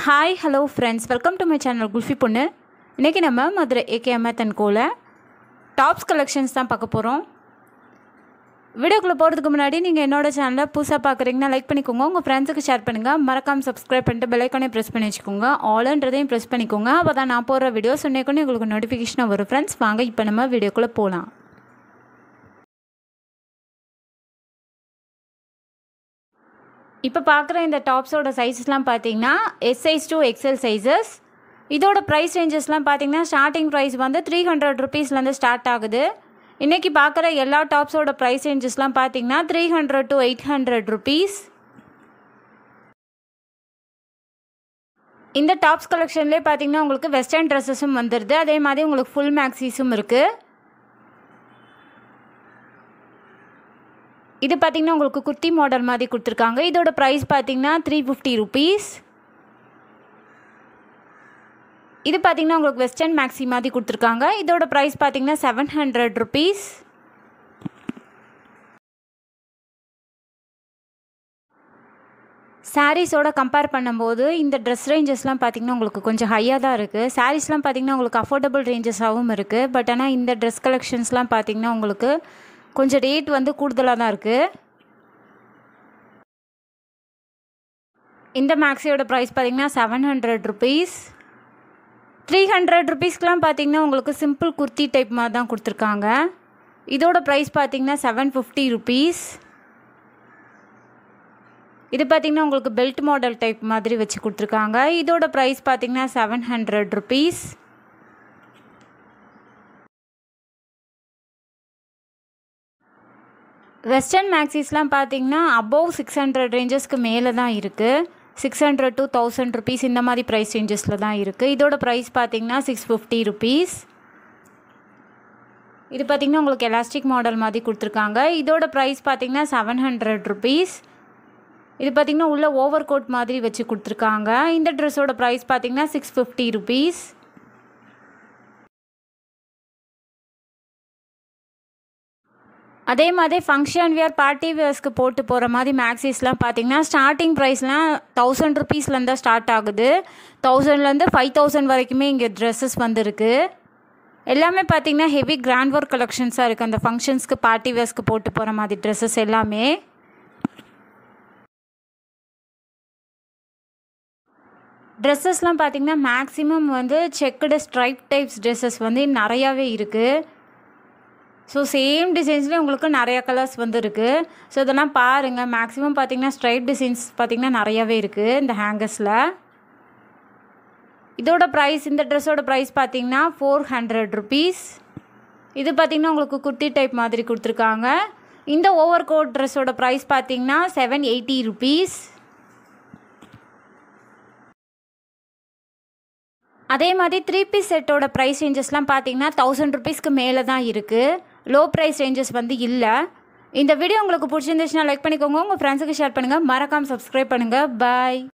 hi hello friends welcome to my channel Kulfi பொண்ணு இன்றைக்கி நம்ம மதுரை ஏகே அமேத்தன் கோல டாப்ஸ் கலெக்ஷன்ஸ் தான் பார்க்க போகிறோம் வீடியோக்குள்ளே போகிறதுக்கு முன்னாடி நீங்கள் என்னோட சேனலை புதுசாக பார்க்குறீங்கன்னா லைக் பண்ணிக்கோங்க உங்கள் ஃப்ரெண்ட்ஸுக்கு ஷேர் பண்ணுங்கள் மறக்காமல் சப்ஸ்கிரைப் பண்ணிட்டு பெல்லைக்கானே ப்ரெஸ் பண்ணி வச்சுக்கோங்க ஆல்ன்றதையும் ப்ரெஸ் பண்ணிக்கோங்க அப்போ தான் நான் போடுற வீடியோ சொன்னேக்கொன்னே உங்களுக்கு நோட்டிஃபிகேஷனாக வரும் ஃப்ரெண்ட்ஸ் வாங்க இப்போ நம்ம வீடியோக்குள்ளே போகலாம் இப்போ பார்க்குற இந்த டாப்ஸோட சைஸஸ்லாம் பார்த்தீங்கன்னா S size to XL sizes இதோட ப்ரைஸ் ரேஞ்சஸ்லாம் பார்த்தீங்கன்னா ஸ்டார்டிங் ப்ரைஸ் வந்து த்ரீ ஹண்ட்ரட் ருபீஸ்லேருந்து ஸ்டார்ட் ஆகுது இன்றைக்கி பார்க்குற எல்லா டாப்ஸோட ப்ரைஸ் ரேஞ்சஸ்லாம் பார்த்தீங்கன்னா three hundred to eight hundred rupees இந்த டாப்ஸ் கலெக்ஷன்லேயே பார்த்தீங்கன்னா உங்களுக்கு வெஸ்டர்ன் ட்ரெஸ்ஸஸும் வந்துடுது அதே மாதிரி உங்களுக்கு ஃபுல் மேக்ஸிஸும் இருக்குது இது பார்த்திங்கன்னா உங்களுக்கு குர்த்தி மாடல் மாதிரி கொடுத்துருக்காங்க இதோட ப்ரைஸ் பார்த்தீங்கன்னா த்ரீ ஃபிஃப்டி ருபீஸ் இது பார்த்திங்கன்னா உங்களுக்கு வெஸ்டர்ன் மேக்ஸி மாதிரி கொடுத்துருக்காங்க இதோட ப்ரைஸ் பார்த்தீங்கன்னா செவன் ஹண்ட்ரட் ருபீஸ் சாரீஸோட கம்பேர் பண்ணும்போது இந்த ட்ரெஸ் ரேஞ்சஸ்லாம் பார்த்திங்கன்னா உங்களுக்கு கொஞ்சம் ஹையாக தான் இருக்குது சாரீஸ்லாம் பார்த்திங்கன்னா உங்களுக்கு அஃபோர்டபுள் ரேஞ்சஸாகவும் இருக்குது பட் ஆனால் இந்த ட்ரெஸ் கலெக்ஷன்ஸ்லாம் பார்த்திங்கன்னா உங்களுக்கு கொஞ்சம் ரேட் வந்து கூடுதலாக தான் இருக்குது இந்த மேக்ஸியோட ப்ரைஸ் பார்த்திங்கன்னா seven hundred rupees three hundred ருபீஸ்க்கெலாம் பார்த்திங்கன்னா உங்களுக்கு சிம்பிள் குர்த்தி டைப் மாதிரி தான் கொடுத்துருக்காங்க இதோட ப்ரைஸ் பார்த்திங்கன்னா செவன் ஃபிஃப்டி ருபீஸ் இது பார்த்திங்கன்னா உங்களுக்கு பெல்ட் மாடல் டைப் மாதிரி வச்சு கொடுத்துருக்காங்க இதோட ப்ரைஸ் பார்த்திங்கன்னா செவன் ஹண்ட்ரட் ருபீஸ் வெஸ்டர்ன் மேக்ஸிஸ்லாம் பார்த்தீங்கன்னா அபோவ் சிக்ஸ் ஹண்ட்ரட் ரேஞ்சஸ்க்கு மேலே தான் இருக்குது six hundred to thousand rupees இந்த மாதிரி ப்ரைஸ் ரேஞ்சஸில் தான் இருக்குது இதோட ப்ரைஸ் பார்த்தீங்கன்னா சிக்ஸ் ஃபிஃப்டி ருபீஸ் இது பார்த்திங்கன்னா உங்களுக்கு எலாஸ்டிக் மாடல் மாதிரி கொடுத்துருக்காங்க இதோட ப்ரைஸ் பார்த்திங்கன்னா செவன் ஹண்ட்ரட் ருபீஸ் இது பார்த்திங்கன்னா உள்ள ஓவர் கோட் மாதிரி வச்சு கொடுத்துருக்காங்க இந்த ட்ரெஸ்ஸோட ப்ரைஸ் பார்த்திங்கன்னா சிக்ஸ் ஃபிஃப்டி ருபீஸ் அதே மாதிரி ஃபங்க்ஷன் வியர் பார்ட்டி வியர்ஸ்க்கு போட்டு போகிற மாதிரி மேக்ஸிஸ்லாம் பார்த்தீங்கன்னா ஸ்டார்டிங் ப்ரைஸ்லாம் தௌசண்ட் ருபீஸ்லேருந்து தான் ஸ்டார்ட் ஆகுது தௌசண்ட்லேருந்து ஃபைவ் தௌசண்ட் வரைக்குமே இங்கே ட்ரெஸ்ஸஸ் வந்துருக்கு எல்லாமே பார்த்தீங்கன்னா ஹெவி கிராண்ட் ஒர்க் கலெக்ஷன்ஸாக இருக்குது அந்த ஃபங்க்ஷன்ஸ்க்கு பார்ட்டி வியர்ஸ்க்கு போட்டு போகிற மாதிரி ட்ரெஸ்ஸஸ் எல்லாமே ட்ரெஸ்ஸஸ்லாம் பார்த்திங்கன்னா மேக்ஸிமம் வந்து செக்குடு ஸ்ட்ரைப் டைப்ஸ் ட்ரெஸ்ஸஸ் வந்து நிறையாவே இருக்குது ஸோ சேம் டிசைன்ஸ்லேயே உங்களுக்கு நிறையா கலர்ஸ் வந்து இருக்குது ஸோ இதெல்லாம் பாருங்கள் மேக்ஸிமம் பார்த்திங்கன்னா ஸ்ட்ரைட் டிசைன்ஸ் பார்த்திங்கன்னா நிறையாவே இருக்குது இந்த ஹேங்கர்ஸில் இதோட ப்ரைஸ் இந்த ட்ரெஸ்ஸோட ப்ரைஸ் பார்த்திங்கன்னா ஃபோர் ஹண்ட்ரட் ருபீஸ் இது பார்த்திங்கன்னா உங்களுக்கு குர்த்தி டைப் மாதிரி கொடுத்துருக்காங்க இந்த ஓவர் கோட் ட்ரெஸ்ஸோட ப்ரைஸ் பார்த்திங்கன்னா செவன் எயிட்டி ருபீஸ் அதே மாதிரி த்ரீ பீஸ் செட்டோட ப்ரைஸ் ரேஞ்சஸ்லாம் பார்த்தீங்கன்னா தௌசண்ட் ருபீஸ்க்கு மேலே தான் இருக்குது லோ ப்ரைஸ் ரேஞ்சஸ் வந்து இல்லை இந்த வீடியோ உங்களுக்கு பிடிச்சிருந்துச்சுன்னா லைக் பண்ணிக்கோங்க உங்கள் ஃப்ரெண்ட்ஸுக்கு ஷேர் பண்ணுங்கள் மறக்காமல் சப்ஸ்கிரைப் பண்ணுங்கள் பாய்